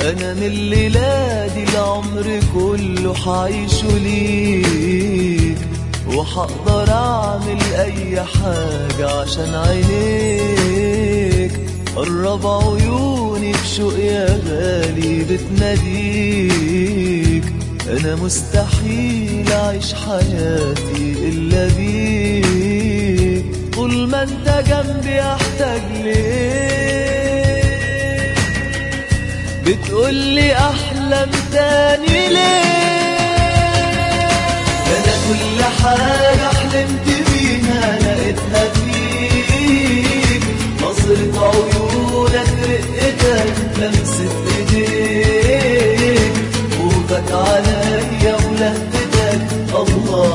انا من الليلة دي العمر كله حعيشه ليك وحقدر اعمل اي حاجة عشان عينيك قرب عيوني بشوق يا غالي بتناديك انا مستحيل اعيش حياتي الا بيك طول ما انت جنبي احتاج ليك بتقولي احلم تاني ليه انا كل حاجة حلمت بيها لقيتها فيك نظرة عيونك رقتك لمسة ايديك خوفك عليا ولهفتك الله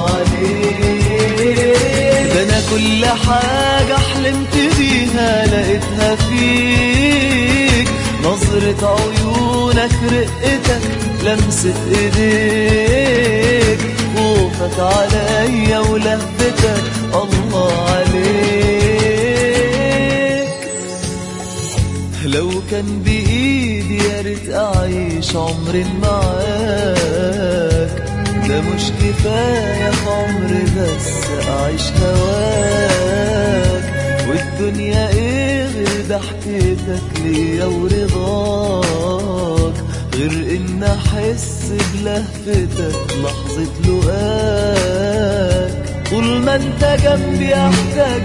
عليك ده انا كل حاجة حلمت بيها لقيتها فيك نظرة عيونك رقتك لمسة ايديك خوفك عليا ولهفتك الله عليك لو كان بإيدي يا ريت أعيش عمري معاك ده مش كفاية في عمري بس أعيش هواك والدنيا إيه غير ضحكتك ليا ورضاك غير إن أحس بلهفتك لحظة لقاك طول ما أنت جنبي أحتاج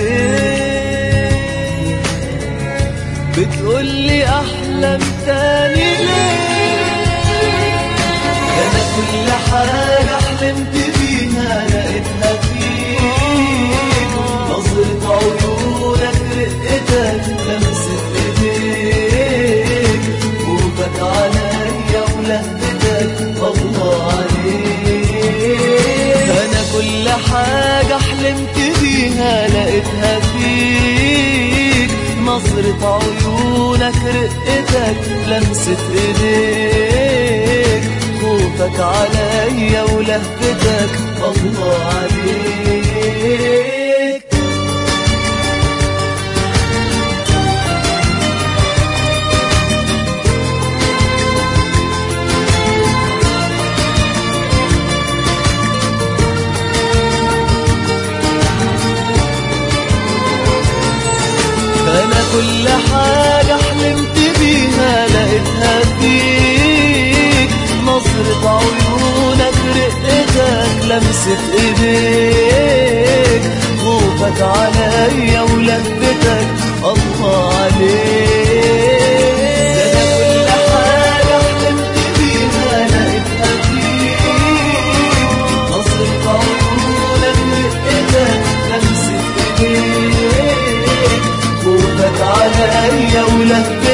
ليك بتقولي احلم تاني ليه انا كل حاجة حلمت بيها لقيتها فيك نظرة عيونك رقتك لمسة ايديك خوفك عليا ولهفتك الله عليك انا كل حاجة حلمت بيها لقيتها فيك نظرة عيونك رقتك لمسة ايديك خوفك عليا ولهفتك الله عليك انا كل حاجة حلمت بيها لقيتها فيك نظرة عيونك رقتك لمسة ايديك خوفك عليا ولفتك الله عليك ده انا كل حاجة حلمت بيها لقيتها فيك نظرة عيونك رقتك لمسة ايديك خوفك عليا ولهفتك